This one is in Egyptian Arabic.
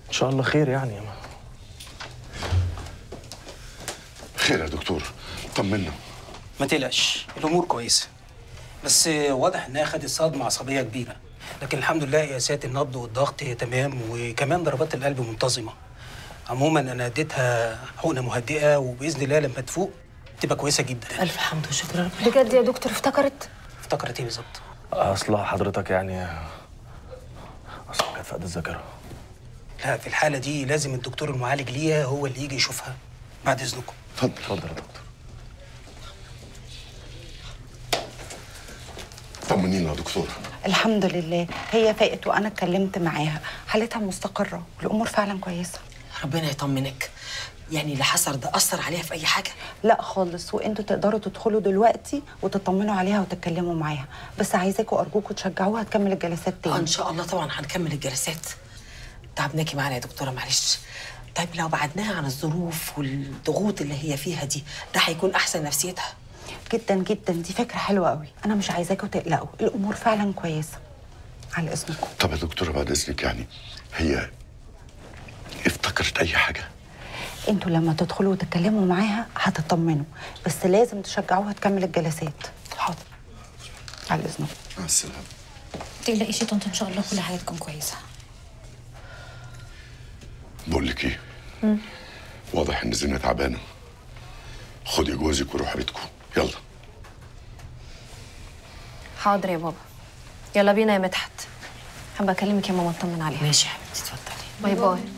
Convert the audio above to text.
ان شاء الله خير يعني خير يا دكتور طمنا ما تقلقش الامور كويسه بس واضح انها خدت صدمه عصبيه كبيره لكن الحمد لله قياسات النبض والضغط تمام وكمان ضربات القلب منتظمه عموما انا اديتها حقنه مهدئه وباذن الله لما تفوق تبقى كويسه جدا الف حمد وشكر رب بجد يا دكتور افتكرت افتكرت ايه بالظبط اصل حضرتك يعني اصل كانت فقد الذاكره لا في الحاله دي لازم الدكتور المعالج ليها هو اللي يجي يشوفها بعد اذنكم اتفضل اتفضل يا دكتور طمنينا يا دكتور الحمد لله هي فاقت وانا اتكلمت معاها حالتها مستقره والامور فعلا كويسه ربنا يطمنك يعني اللي حصل ده اثر عليها في اي حاجه لا خالص وانتوا تقدروا تدخلوا دلوقتي وتطمنوا عليها وتتكلموا معاها بس عايزاكوا ارجوكوا تشجعوها تكمل الجلسات آه، تاني ان شاء الله طبعا هنكمل الجلسات تعبناكي معانا يا دكتوره معلش طيب لو بعدناها عن الظروف والضغوط اللي هي فيها دي ده هيكون احسن نفسيتها جدا جدا دي فكره حلوه قوي انا مش عايزاكوا تقلقوا الامور فعلا كويسه على اذنكم طب يا دكتوره بعد اذنك يعني هي افتكرت اي حاجه انتوا لما تدخلوا وتتكلموا معاها هتطمنوا بس لازم تشجعوها تكمل الجلسات حاضر على اذنكم مع السلامه تقلقيش يا طنط ان شاء الله كل حاجه تكون كويسه بقول لك ايه واضح ان زينه تعبانه خدي جوزك وروحي بيتكم يلا حاضر يا بابا يلا بينا يا مدحت حابه اكلمك يا ماما اطمن عليها ماشي يا حبيبتي اتفضلي باي باي